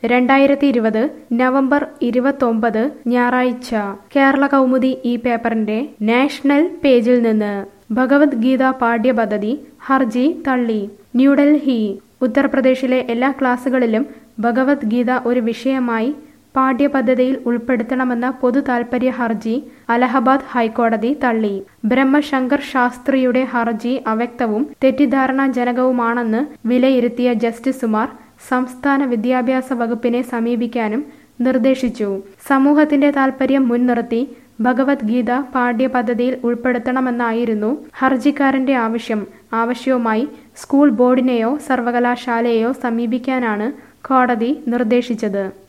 രണ്ടായിരത്തി ഇരുപത് നവംബർ ഇരുപത്തൊമ്പത് ഞായറാഴ്ച കേരള കൗമുദി ഈ പേപ്പറിന്റെ നാഷണൽ പേജിൽ നിന്ന് ഭഗവത്ഗീത പാഠ്യപദ്ധതി ഹർജി തള്ളി ന്യൂഡൽഹി ഉത്തർപ്രദേശിലെ എല്ലാ ക്ലാസുകളിലും ഭഗവത്ഗീത ഒരു വിഷയമായി പാഠ്യപദ്ധതിയിൽ ഉൾപ്പെടുത്തണമെന്ന പൊതു താൽപര്യ ഹർജി അലഹബാദ് ഹൈക്കോടതി തള്ളി ബ്രഹ്മശങ്കർ ശാസ്ത്രിയുടെ ഹർജി അവ്യക്തവും തെറ്റിദ്ധാരണാജനകവുമാണെന്ന് വിലയിരുത്തിയ ജസ്റ്റിസുമാർ സംസ്ഥാന വിദ്യാഭ്യാസ വകുപ്പിനെ സമീപിക്കാനും നിർദ്ദേശിച്ചു സമൂഹത്തിന്റെ താൽപര്യം മുൻനിർത്തി ഭഗവത്ഗീത പാഠ്യപദ്ധതിയിൽ ഉൾപ്പെടുത്തണമെന്നായിരുന്നു ഹർജിക്കാരന്റെ ആവശ്യം ആവശ്യവുമായി സ്കൂൾ ബോർഡിനെയോ സർവകലാശാലയെയോ സമീപിക്കാനാണ് കോടതി നിർദ്ദേശിച്ചത്